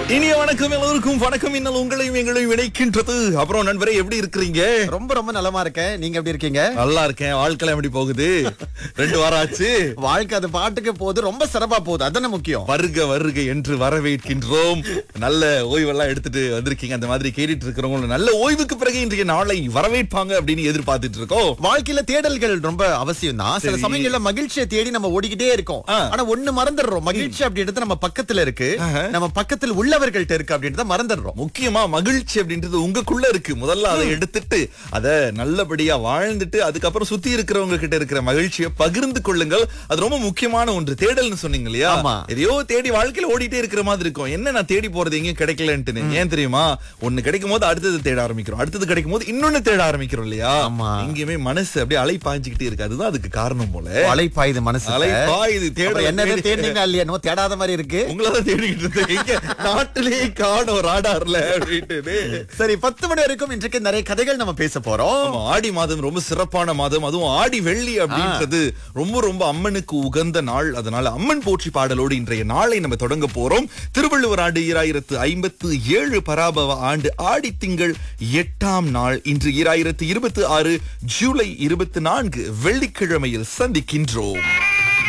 இனிய வணக்கம் எல்லோருக்கும் வணக்கம் இன்னல் உங்களையும் எங்களையும் இணைக்கின்றது அப்புறம் நண்பரே எப்படி இருக்கிறீங்க ரொம்ப ரொம்ப நலமா இருக்கேன் நீங்க எப்படி இருக்கீங்க நல்லா இருக்கேன் வாழ்க்கை எப்படி போகுது ரெண்டு வாரம் ஆச்சு வாழ்க்கை அது பாட்டுக்கு போகுது ரொம்ப சிறப்பா போகுது அதானே முக்கியம் வருக வருக என்று வரவேற்கின்றோம் நல்ல ஓய்வெல்லாம் எடுத்துட்டு வந்திருக்கீங்க அந்த மாதிரி கேட்டுட்டு இருக்கிறவங்க நல்ல ஓய்வுக்கு பிறகு இன்றைய நாளை வரவேற்பாங்க அப்படின்னு எதிர்பார்த்துட்டு இருக்கோம் வாழ்க்கையில தேடல்கள் ரொம்ப அவசியம் தான் சில சரி. சமயங்கள்ல மகிழ்ச்சியை தேடி நம்ம ஓடிக்கிட்டே இருக்கோம் ஆ. ஆனா ஒண்ணு மறந்துடுறோம் மகிழ்ச்சி அப்படின்றது நம்ம பக்கத்துல இருக்கு நம்ம பக்கத்தில் உள்ளவர்கள்ட்ட இருக்கு அப்படின்றத மறந்துடுறோம் முக்கியமா மகிழ்ச்சி அப்படின்றது உங்களுக்குள்ள இருக்கு முதல்ல அதை எடுத்துட்டு அத நல்லபடியா வாழ்ந்துட்டு அதுக்கப்புறம் சுத்தி இருக்கிறவங்க கிட்ட இருக்கிற மகிழ்ச்சியை பகிர்ந்து கொள்ளுங்கள் அது ரொம்ப முக்கியமான ஒன்று தேடல்னு சொன்னீங்க இல்லையா ஆமா. எதையோ தேடி வாழ்க்கையில ஓடிட்டே இருக்கிற மாதிரி இருக்கும் என்ன நான் தேடி போறது எங்கேயும் கிடைக்கலன்ட்டு ஏன் தெரியுமா ஒண்ணு கிடைக்கும் போது அடுத்தது தேட ஆரம்பிக்கிறோம் அடுத்தது கிடைக்கும் போது இன்னொன்னு தேட ஆரம்பிக்கிறோம் இல்லையா ஆமா. எங்கேயுமே மனசு அப்படியே அலை பாய்ஞ்சுக்கிட்டே இருக்கு அதுதான் அதுக்கு காரணம் போல அலைப்பாயுது மனசு அலை பாயுது தேட என்னது தேடினீங்க இல்லையா என்னமோ தேடாத மாதிரி இருக்கு உங்களதான் தேடிக்கிட்டு இருந்தேன் எங்க நாட்டிலேயே காணும் ராடார்ல அப்படின்ட்டு சரி பத்து மணி வரைக்கும் இன்றைக்கு நிறைய கதைகள் நம்ம பேச போறோம் ஆமா, ஆடி மாதம் ரொம்ப சிறப்பான மாதம் அதுவும் ஆடி வெள்ளி அப்படின்றது ரொம்ப ரொம்ப அம்மனுக்கு உகந்த நாள் அதனால அம்மன் போற்றி பாடலோடு இன்றைய நாளை நம்ம தொடங்க போறோம் திருவள்ளுவர் ஆண்டு ஈராயிரத்து ஐம்பத்து ஏழு பராபவ ஆண்டு ஆடி திங்கள் எட்டாம் நாள் இன்று ஈராயிரத்து இருபத்தி ஆறு ஜூலை இருபத்தி நான்கு வெள்ளிக்கிழமையில் சந்திக்கின்றோம்